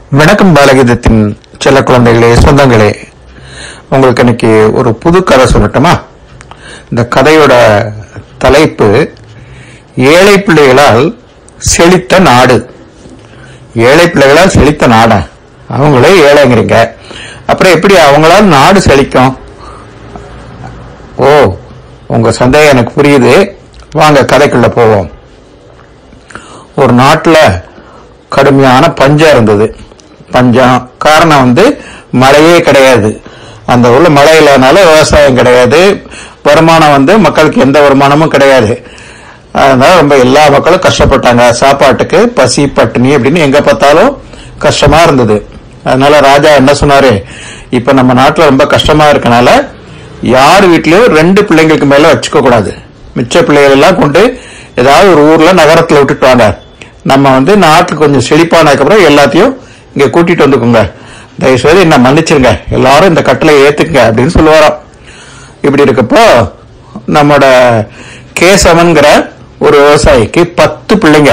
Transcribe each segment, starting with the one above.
வணக்கம் பாலகீதத்தின் செல்ல குழந்தைகளே சொந்தங்களே உங்களுக்கு இன்னைக்கு ஒரு புது கதை சொல்லட்டுமா இந்த கதையோட தலைப்பு ஏழை பிள்ளைகளால் செழித்த நாடு ஏழை பிள்ளைகளால் செழித்த நாடா அவங்களே ஏழைங்கிறீங்க அப்புறம் எப்படி அவங்களால் நாடு செழிக்கும் ஓ உங்க சந்தேகம் எனக்கு புரியுது வாங்க கதைக்குள்ள போவோம் ஒரு நாட்டுல கடுமையான பஞ்சம் இருந்தது பஞ்சம் காரணம் வந்து மழையே கிடையாது அந்த ஊர்ல மழை இல்லாதனால விவசாயம் கிடையாது வருமானம் வந்து மக்களுக்கு எந்த வருமானமும் கிடையாது அதனால ரொம்ப எல்லா மக்களும் கஷ்டப்பட்டாங்க சாப்பாட்டுக்கு பசி பட்டினி அப்படின்னு எங்க பார்த்தாலும் கஷ்டமா இருந்தது அதனால ராஜா என்ன சொன்னாரு இப்ப நம்ம நாட்டுல ரொம்ப கஷ்டமா இருக்கனால யார் வீட்லயும் ரெண்டு பிள்ளைங்களுக்கு மேல வச்சுக்க கூடாது மிச்ச பிள்ளைகள் எல்லாம் கொண்டு ஏதாவது ஒரு ஊர்ல நகரத்துல விட்டுட்டு வாங்க நம்ம வந்து நாட்டுக்கு கொஞ்சம் செழிப்பானதுக்கு அப்புறம் எல்லாத்தையும் இங்க கூட்டிட்டு வந்துக்கோங்க தயவு செய்து என்ன மன்னிச்சிருங்க எல்லாரும் இந்த கட்டளை ஏத்துக்குங்க அப்படின்னு சொல்லுவாராம் இப்படி இருக்கப்போ நம்மோட கேசவன்கிற ஒரு விவசாயிக்கு பத்து பிள்ளைங்க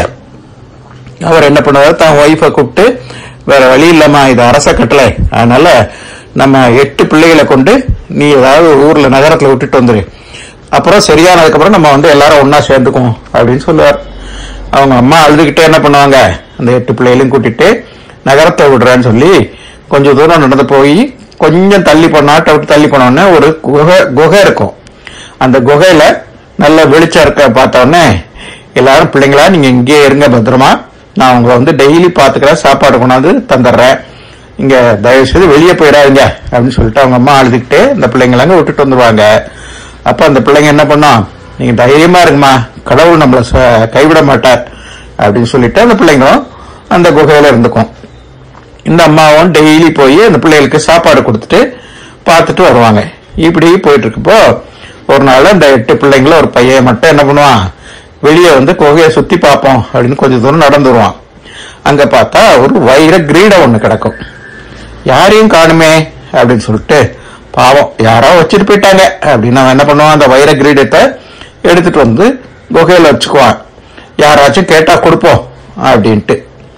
அவர் என்ன பண்ணுவார் தான் ஒய்ஃபை கூப்பிட்டு வேற வழி இல்லாம இது அரச கட்டளை அதனால நம்ம எட்டு பிள்ளைகளை கொண்டு நீ ஏதாவது ஒரு ஊர்ல நகரத்துல விட்டுட்டு வந்துரு அப்புறம் சரியானதுக்கு அப்புறம் நம்ம வந்து எல்லாரும் ஒன்னா சேர்ந்துக்குவோம் அப்படின்னு சொல்லுவார் அவங்க அம்மா அழுதுகிட்டே என்ன பண்ணுவாங்க அந்த எட்டு பிள்ளைகளையும் கூட்டிட்டு நகரத்தை விடுறேன்னு சொல்லி கொஞ்சம் தூரம் நடந்து போய் கொஞ்சம் தள்ளி போன நாட்டை விட்டு தள்ளி போன உடனே ஒரு குகை குகை இருக்கும் அந்த குகையில நல்ல வெளிச்சம் இருக்க பார்த்த உடனே எல்லாரும் பிள்ளைங்களா நீங்க இங்கேயே இருங்க பத்திரமா நான் உங்களை வந்து டெய்லி பாத்துக்கிறேன் சாப்பாடு கொண்டாந்து தந்துடுறேன் இங்க தயவு செய்து வெளியே போயிடாதீங்க அப்படின்னு சொல்லிட்டு அவங்க அம்மா அழுதுகிட்டே இந்த பிள்ளைங்களை அங்க விட்டுட்டு வந்துருவாங்க அப்ப அந்த பிள்ளைங்க என்ன பண்ணோம் நீங்க தைரியமா இருங்கம்மா கடவுள் நம்மள ச- கைவிட மாட்டார் அப்படின்னு சொல்லிட்டு அந்த பிள்ளைங்களும் அந்த குகையில இருந்துக்கும் இந்த அம்மாவும் டெய்லி போய் அந்த பிள்ளைகளுக்கு சாப்பாடு கொடுத்துட்டு பார்த்துட்டு வருவாங்க இப்படி போயிட்டு இருக்கப்போ ஒரு நாள் அந்த எட்டு பிள்ளைங்கள ஒரு பையன் மட்டும் என்ன பண்ணுவான் வெளியே வந்து குகையை சுத்தி பார்ப்போம் அப்படின்னு கொஞ்சம் தூரம் நடந்து வருவான் அங்க பார்த்தா ஒரு வைர கிரீடம் ஒண்ணு கிடக்கும் யாரையும் காணுமே அப்படின்னு சொல்லிட்டு பாவம் யாரோ வச்சுட்டு போயிட்டாங்க அப்படின்னு அவன் என்ன பண்ணுவான் அந்த வைர கிரீடத்தை எடுத்துட்டு வந்து குகையில வச்சுக்குவான் யாராச்சும் கேட்டா கொடுப்போம் அப்படின்ட்டு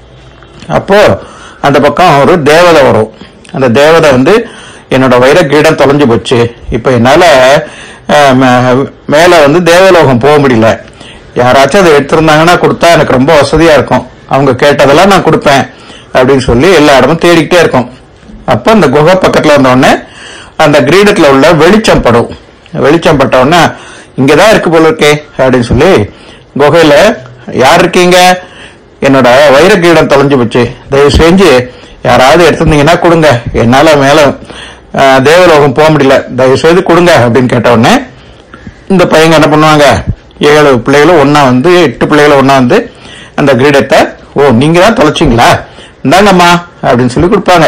அப்போ அந்த பக்கம் ஒரு தேவதை வரும் அந்த தேவதை வந்து என்னோட வைர கிரீடம் தொலைஞ்சு போச்சு இப்ப என்னால அஹ், மே- மேல வந்து தேவலோகம் போக முடியல யாராச்சும் அதை எடுத்திருந்தாங்கன்னா கொடுத்தா எனக்கு ரொம்ப வசதியா இருக்கும் அவங்க கேட்டதெல்லாம் நான் கொடுப்பேன் அப்படின்னு சொல்லி எல்லா இடமும் தேடிக்கிட்டே இருக்கும் அப்ப அந்த குகை பக்கத்துல வந்த உடனே அந்த கிரீடத்துல உள்ள வெளிச்சம் படும் வெளிச்சம் பட்ட உடனே இங்கதான் இருக்கு போல இருக்கே அப்படின்னு சொல்லி குகையில யார் இருக்கீங்க என்னோட வைர கிரீடம் தொலைஞ்சு போச்சு தயவு செஞ்சு யாராவது எடுத்திருந்தீங்கன்னா கொடுங்க என்னால மேல அஹ், தேவலோகம் போக முடியல தயவு செய்து கொடுங்க அப்படின்னு கேட்ட உடனே இந்த பையங்க என்ன பண்ணுவாங்க ஏழு பிள்ளைகளும் ஒண்ணா வந்து எட்டு பிள்ளைகளும் ஒண்ணா வந்து அந்த கிரீடத்தை ஓ நீங்க தான் தொலைச்சிங்களா இந்தாங்கம்மா அப்படின்னு சொல்லி கொடுப்பாங்க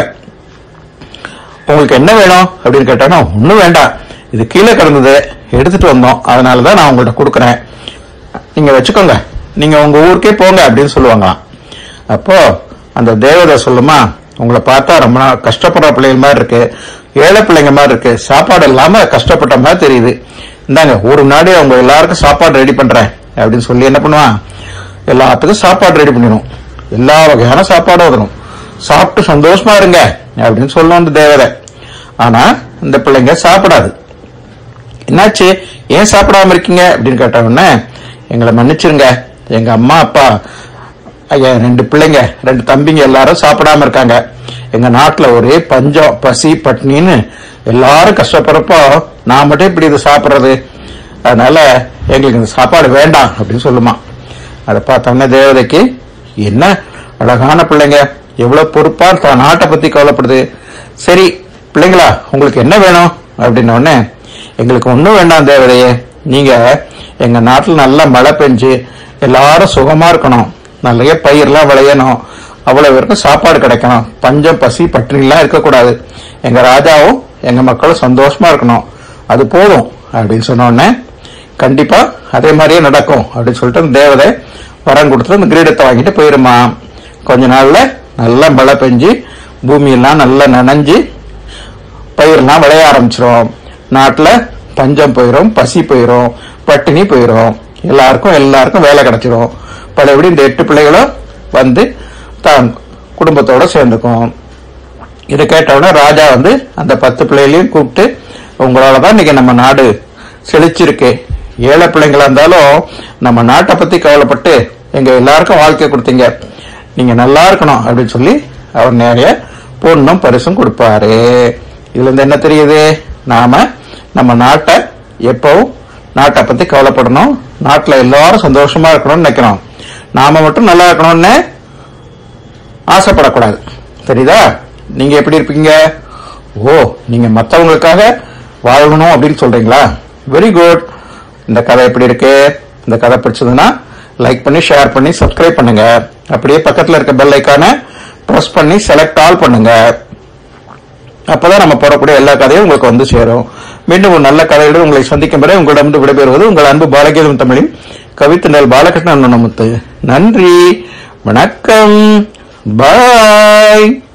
உங்களுக்கு என்ன வேணும் அப்படின்னு கேட்டானா ஒண்ணும் வேண்டாம் இது கீழே கிடந்தது எடுத்துட்டு வந்தோம் அதனாலதான் நான் உங்கள்ட்ட கொடுக்குறேன் நீங்க வச்சுக்கோங்க நீங்க உங்க ஊருக்கே போங்க அப்படின்னு சொல்லுவாங்களாம் அப்போ அந்த தேவதை சொல்லுமா உங்களை பார்த்தா ரொம்ப நாள் கஷ்டப்படுற பிள்ளைங்க மாதிரி இருக்கு ஏழை பிள்ளைங்க மாதிரி இருக்கு சாப்பாடு இல்லாம கஷ்டப்பட்ட மாதிரி தெரியுது இந்தாங்க ஒரு நாடு அவங்க எல்லாருக்கும் சாப்பாடு ரெடி பண்றேன் அப்படின்னு சொல்லி என்ன பண்ணுவான் எல்லாத்துக்கும் சாப்பாடு ரெடி பண்ணிடும் எல்லா வகையான சாப்பாடும் வரும் சாப்பிட்டு சந்தோஷமா இருங்க அப்படின்னு சொல்லும் அந்த தேவதை ஆனா இந்த பிள்ளைங்க சாப்பிடாது என்னாச்சு ஏன் சாப்பிடாம இருக்கீங்க அப்படின்னு கேட்ட உடனே எங்களை மன்னிச்சிருங்க எங்க அம்மா அப்பா ஐயா ரெண்டு பிள்ளைங்க ரெண்டு தம்பிங்க எல்லாரும் சாப்பிடாம இருக்காங்க எங்க நாட்டுல ஒரே பஞ்சம் பசி பட்னின்னு எல்லாரும் கஷ்டப்படுறப்போ நான் மட்டும் இப்படி இது சாப்பிடுறது அதனால எங்களுக்கு இந்த சாப்பாடு வேண்டாம் அப்படின்னு சொல்லுமா அதை பார்த்தோன்னே தேவதைக்கு என்ன அழகான பிள்ளைங்க எவ்வளவு பொறுப்பா தான் நாட்டை பத்தி கவலைப்படுது சரி பிள்ளைங்களா உங்களுக்கு என்ன வேணும் அப்படின்ன உடனே எங்களுக்கு ஒண்ணும் வேண்டாம் தேவதையே நீங்க எங்க நாட்டுல நல்லா மழை பெஞ்சு எல்லாரும் சுகமா இருக்கணும் நிறைய பயிர்லாம் விளையணும் அவ்வளவு பேருக்கும் சாப்பாடு கிடைக்கணும் பஞ்சம் பசி பட்டினிலாம் இருக்கக்கூடாது எங்க ராஜாவும் எங்க மக்களும் சந்தோஷமா இருக்கணும் அது போதும் அப்படின்னு சொன்ன உடனே கண்டிப்பா அதே மாதிரியே நடக்கும் அப்படின்னு சொல்லிட்டு அந்த தேவதை வரம் கொடுத்து அந்த கிரீடத்தை வாங்கிட்டு போயிருமா கொஞ்ச நாள்ல நல்லா மழை பெஞ்சு பூமியெல்லாம் நல்லா நனைஞ்சு பயிரெல்லாம் விளைய ஆரம்பிச்சிரும் நாட்டுல பஞ்சம் போயிரும் பசி போயிரும் பட்டினி போயிரும் எல்லாருக்கும் எல்லாருக்கும் வேலை கிடைச்சிரும் பழையபடி இந்த எட்டு பிள்ளைகளும் வந்து தான் குடும்ப குடும்பத்தோட சேர்ந்துக்கும் இதை கேட்டவுடனே ராஜா வந்து அந்த பத்து பிள்ளைகளையும் கூப்பிட்டு உங்களால தான் இன்னைக்கு நம்ம நாடு செழிச்சிருக்கு ஏழை பிள்ளைங்களா இருந்தாலும் நம்ம நாட்டை பத்தி கவலைப்பட்டு எங்க எல்லாருக்கும் வாழ்க்கை கொடுத்தீங்க நீங்க நல்லா இருக்கணும் அப்படின்னு சொல்லி அவர் நிறைய பொண்ணும் பரிசும் கொடுப்பாரு இதுல இருந்து என்ன தெரியுது நாம நம்ம நாட்டை எப்பவும் நாட்டை பத்தி கவலைப்படணும் நாட்டுல எல்லாரும் சந்தோஷமா இருக்கணும்னு நினைக்கணும் நாம மட்டும் நல்லா இருக்கணும்னு ஆசைப்படக்கூடாது தெரியுதா நீங்க எப்படி இருப்பீங்க ஓ நீங்க மத்தவங்களுக்காக வாழணும் அப்படின்னு சொல்றீங்களா வெரி குட் இந்த கதை எப்படி இருக்கு இந்த கதை பிடிச்சதுன்னா லைக் பண்ணி ஷேர் பண்ணி சப்ஸ்கிரைப் பண்ணுங்க அப்படியே பக்கத்துல இருக்க பெல் ஐக்கான பிரஸ் பண்ணி செலக்ட் ஆல் பண்ணுங்க அப்பதான் நம்ம போடக்கூடிய எல்லா கதையும் உங்களுக்கு வந்து சேரும் மீண்டும் ஒரு நல்ல கதையுடன் உங்களை சந்திக்கும் வரை உங்களிடம் விடைபெறுவது உங்கள் அன்பு பாலகீதம் தமிழின் கவித்தண்டல் பாலகிருஷ்ணன் அண்ணமுத்து நன்றி வணக்கம் பாய்